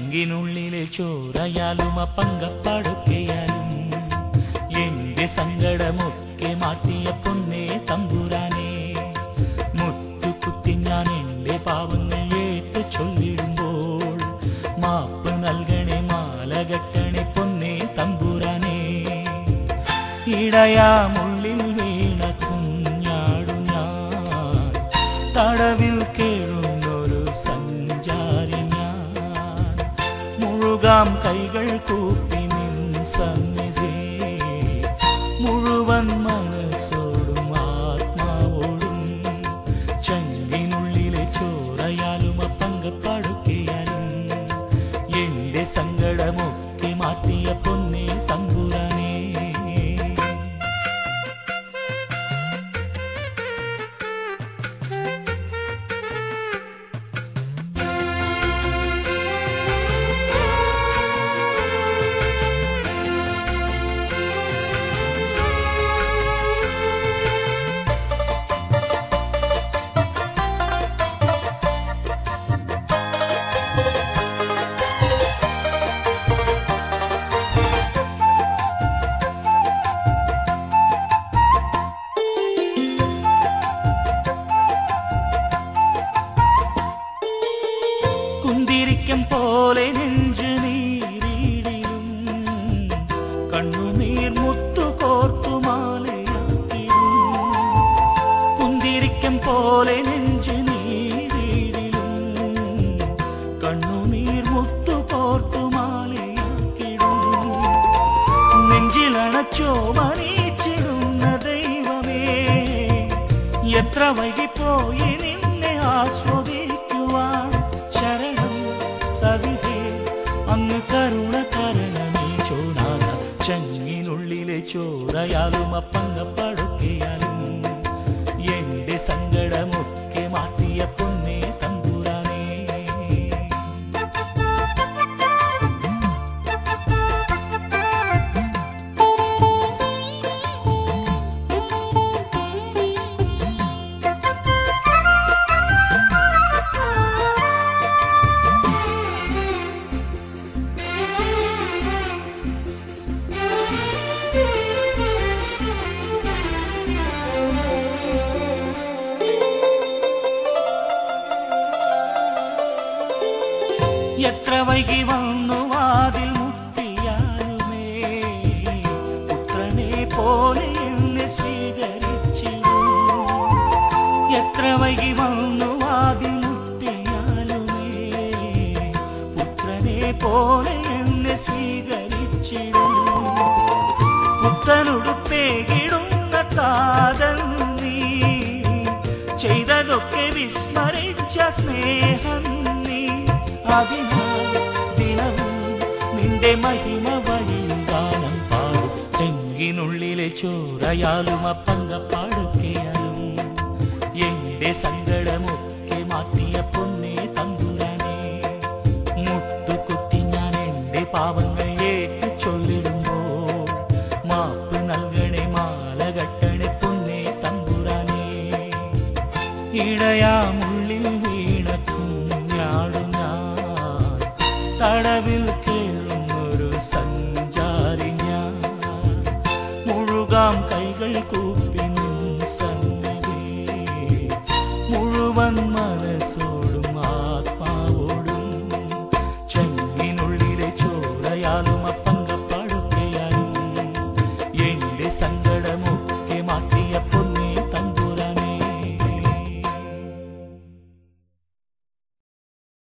ചെങ്കിനുള്ളിലെ ചോരയാലും ആ പങ്കപ്പാടൊക്കെയാലും എന്റെ സങ്കടമൊക്കെ മാറ്റിയ പൊന്നേ തമ്പുരാനെ മുത്തുകുത്തി ഞാൻ എന്റെ പാവങ്ങൾ ഏറ്റു ചൊല്ലിടുമ്പോൾ മാപ്പ് നൽകണേ മാലകെട്ടണേ പൊന്നേ തമ്പുരാനെ ഇടയാമുള്ളിൽ വീണ കുഞ്ഞാടു ഞാൻ തടവിൽ കേഴുന്നൊരു സഞ്ചാരി ഞാൻ മുഴുകാം കൈകൾ കൂപ്പി നിൻ സന്നിധി മുഴുവൻ മനസ്സോടും ആത്മാവോടും ചങ്കിനുള്ളിലെ ചോരയാലും ആ പങ്കപ്പാടുകയാലും എന്റെ സങ്കടമൊക്കെ മാറ്റിയ പൊന്നേ തമ്പുരാനേ കുന്തിരിക്കം പോലെ നെഞ്ചു നീരിടിലും കണ്ണുനീർ മുത്തു കോർത്തു മാലയാക്കിടും കുന്തിരിക്കം പോലെ നെഞ്ചു നീരിടിലും കണ്ണുനീർ മുത്തു കോർത്തു മാലയാക്കിടും നെഞ്ചിലണച്ചോ മരീച്ചിടുന്ന ദൈവമേ എത്ര വൈകിപ്പോയി നിന്നെ ആസ്വദിക്കുവാൻ ശരണം സവിധേ അങ്ങ് കരുണ കരണമേ ചോനാഥ ചങ്ങിനുള്ളിലെ ചോരയാലും അപ്പങ്കപ്പെടുകയാലും എന്റെ സങ്കടമൊക്കെ മാറ്റിയ പൊന്നേ തമ്പുരാനേ എത്ര വൈകി വന്നു വാതിൽ മുട്ടിയാലുമേ പുത്രനെ പോലെ എന്നെ സ്വീകരിച്ചിടും എത്ര വൈകി വന്നു വാതിൽ മുട്ടിയാലുമേ പുത്രനെ പോലെ എന്നെ സ്വീകരിച്ചിടും പുത്തനുടുപ്പേകിടുന്ന താതൻ നീ ചെയ്തതൊക്കെ വിസ്മരിച്ച സ്നേഹം നീ അതിനാൽ ദിനവും നിന്റെ മഹിമ വഴിയും ഗാനം പാടും ചെങ്കിനുള്ളിലെ ചോരയാലും അപ്പങ്കപ്പാടൊക്കെയാലും എന്റെ സങ്കടമൊക്കെ മാറ്റിയ പൊന്നേ തമ്പുരാനെ മുട്ടുകുത്തി ഞാൻ എന്റെ പാവങ്ങൾ ഏറ്റു ചൊല്ലിടുമ്പോൾ മാപ്പ് നൽകണേ മാല കെട്ടണേ പൊന്നേ തമ്പുരാനേ ഇടയാമുള്ളിൽ വീണ കുഞ്ഞാടു ഞാൻ തടവിൽ